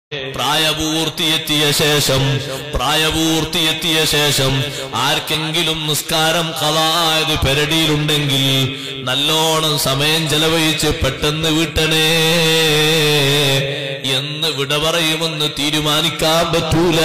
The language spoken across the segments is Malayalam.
പ്രായപൂർത്തിയെത്തിയ ശേഷം പ്രായപൂർത്തിയെത്തിയ ശേഷം ആർക്കെങ്കിലും നിസ്കാരം കലായത് പെരടിയിലുണ്ടെങ്കിൽ നല്ലോണം സമയം ചെലവഴിച്ച് പെട്ടെന്ന് വിട്ടണേ എന്ന് വിട പറയുമെന്ന് തീരുമാനിക്കാൻ പറ്റൂല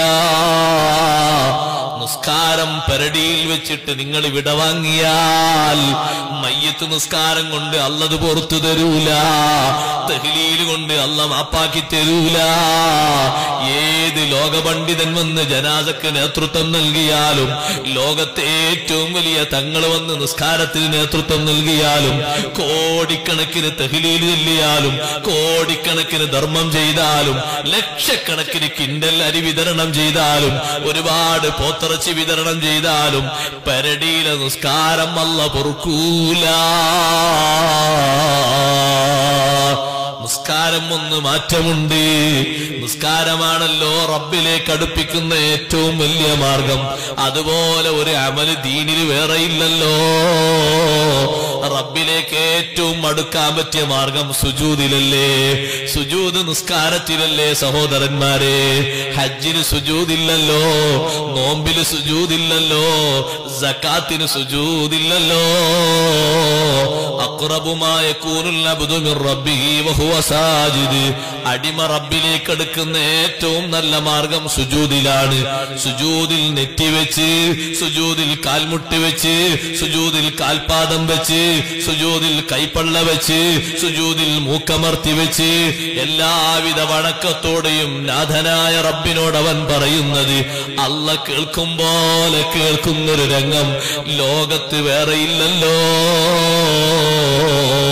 നിസ്കാരം പെരടിയിൽ വെച്ചിട്ട് നിങ്ങൾ വിട വാങ്ങിയാൽ മയ്യത്ത് നിസ്കാരം കൊണ്ട് അല്ലത് പുറത്തു തരൂല തെഹ്ലീൽ കൊണ്ട് അല്ല മാപ്പാക്കി തരൂല ഏത് ലോകപണ്ഡിതൻ വന്ന് ജനാസക്ക് നേതൃത്വം നൽകിയാലും ലോകത്തെ ഏറ്റവും വലിയ തങ്ങൾ വന്ന് നിസ്കാരത്തിന് നേതൃത്വം നൽകിയാലും കോടിക്കണക്കിന് തെഹ്ലീൽ ചൊല്ലിയാലും കോടിക്കണക്കിന് ധർമ്മം ചെയ്താലും ലക്ഷക്കണക്കിന് കിൻഡൽ അരി വിതരണം ചെയ്താലും ഒരുപാട് പോത്തിറച്ചി വിതരണം ചെയ്താലും പരടിയിലെ നിസ്കാരം അല്ല പൊറുക്കൂല നിസ്കാരം ഒന്ന് മാറ്റമുണ്ട് നിസ്കാരമാണല്ലോ റബ്ബിലേക്ക് അടുപ്പിക്കുന്ന ഏറ്റവും വലിയ മാർഗം അതുപോലെ ഒരു അമല് ദീനിൽ വേറെ ഇല്ലല്ലോ റബ്ബിലേക്ക് ഏറ്റവും അടുക്കാൻ പറ്റിയ മാർഗം സുജൂദിലല്ലേ സുജൂദ് നിസ്കാരത്തിലല്ലേ സഹോദരന്മാരെ ഹജ്ജിന് സുജൂദില്ലല്ലോ നോമ്പില് സുജൂദില്ലല്ലോ സക്കാത്തിന് സുജൂദില്ലല്ലോ അക്രബുമായ കൂനുള്ള റബ്ബിഹി വഹുവ സാജിദ് അടിമ റബ്ബിലേക്ക് അടുക്കുന്ന ഏറ്റവും നല്ല മാർഗം സുജൂദിലാണ് സുജൂദിൽ നെറ്റിവെച്ച് സുജൂദിൽ കാൽമുട്ടി വെച്ച് സുജൂദിൽ കാൽപാദം വെച്ച് സുജൂദിൽ കൈപ്പള്ള വെച്ച് സുജൂദിൽ മൂക്കമർത്തി വെച്ച് എല്ലാവിധ വണക്കത്തോടെയും നാഥനായ റബ്ബിനോട് അവൻ പറയുന്നത് അല്ല കേൾക്കും പോലെ കേൾക്കുന്നൊരു രംഗം ലോകത്ത് വേറെയില്ലല്ലോ